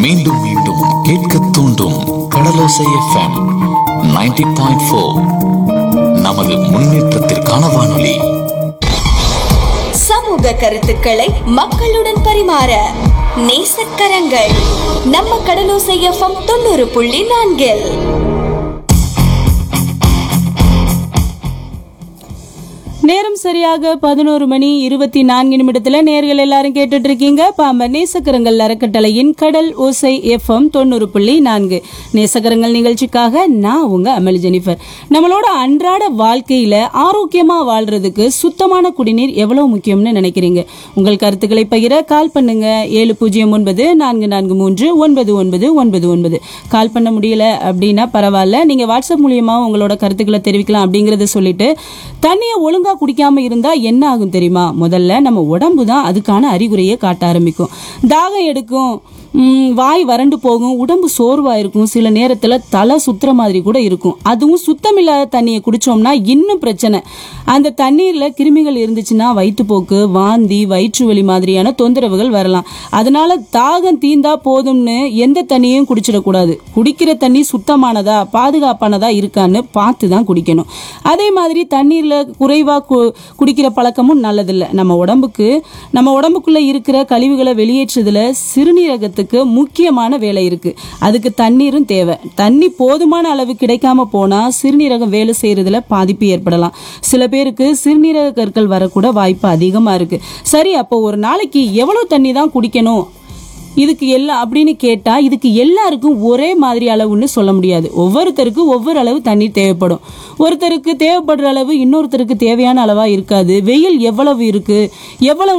மீண்டும் மீண்டும் கேட்க தூண்டும் கடலோசை எஃப்எம் 90.4 பாயிண்ட் நமது முன்னேற்றத்திற்கான வானொலி சமூக கருத்துக்களை மக்களுடன் பரிமாற நேசக்கரங்கள் நம்ம கடலோசை எஃப்எம் தொண்ணூறு புள்ளி நான்கில் நேரம் சரியாக பதினோரு மணி இருபத்தி நான்கு நிமிடத்துல நேர்கள் எல்லாரும் கேட்டுட்டு இருக்கீங்க பாம்பன் நேசக்கரங்கள் அறக்கட்டளையின் கடல் ஓசை எஃப்எம் தொண்ணூறு புள்ளி நான்கு நேசக்கரங்கள் நிகழ்ச்சிக்காக நான் உங்க அமல் ஜெனிஃபர் நம்மளோட அன்றாட வாழ்க்கையில ஆரோக்கியமா வாழ்றதுக்கு சுத்தமான குடிநீர் எவ்வளவு முக்கியம்னு நினைக்கிறீங்க உங்கள் கருத்துக்களை பகிர கால் பண்ணுங்க ஏழு பூஜ்ஜியம் ஒன்பது நான்கு நான்கு மூன்று ஒன்பது ஒன்பது ஒன்பது ஒன்பது கால் பண்ண முடியல அப்படின்னா பரவாயில்ல நீங்க வாட்ஸ்அப் மூலியமா உங்களோட கருத்துக்களை தெரிவிக்கலாம் அப்படிங்கறத சொல்லிட்டு தண்ணியை ஒழுங்கா குடிக்காம இருந்தா என்ன ஆகும் தெரியுமா முதல்ல நம்ம உடம்பு தான் அதுக்கான அறிகுறியை காட்ட ஆரம்பிக்கும் தாகம் எடுக்கும் ம், வாய் வறண்டு போகும் உடம்பு சோர்வா இருக்கும் சில நேரத்துல தலை சுத்துற மாதிரி கூட இருக்கும் அதுவும் சுத்தமில்லாத தண்ணியை குடிச்சோம்னா இன்னும் பிரச்சனை அந்த தண்ணீர்ல கிருமிகள் இருந்துச்சுன்னா வயிற்றுப்போக்கு வாந்தி வயிற்று வலி மாதிரியான தொந்தரவுகள் வரலாம் அதனால தாகம் தீந்தா போதும்னு எந்த தண்ணியும் குடிச்சிடக்கூடாது குடிக்கிற தண்ணி சுத்தமானதா பாதுகாப்பானதா இருக்கான்னு பார்த்து தான் குடிக்கணும் அதே மாதிரி தண்ணீர்ல குறைவா கு- குடிக்கிற பழக்கமும் நல்லதில்லை நம்ம உடம்புக்கு நம்ம உடம்புக்குள்ள இருக்கிற கழிவுகளை வெளியேற்றுறதுல சிறுநீரகத்துக்கு முக்கியமான வேலை இருக்கு அதுக்கு தண்ணீரும் தேவை தண்ணி போதுமான அளவு கிடைக்காம போனா சிறுநீரகம் வேலை செய்யறதுல பாதிப்பு ஏற்படலாம் சில பேருக்கு சிறுநீரக கற்கள் வரக்கூட வாய்ப்பு அதிகமா இருக்கு சரி அப்போ ஒரு நாளைக்கு எவ்வளவு தண்ணி தான் குடிக்கணும் இதுக்கு எல்லாம் அப்படின்னு கேட்டா இதுக்கு எல்லாருக்கும் ஒரே மாதிரி அளவுன்னு சொல்ல முடியாது ஒவ்வொருத்தருக்கும் ஒவ்வொரு அளவு தண்ணீர் தேவைப்படும் ஒருத்தருக்கு தேவைப்படுற அளவு இன்னொருத்தருக்கு தேவையான அளவா இருக்காது வெயில் எவ்வளவு இருக்கு எவ்வளவு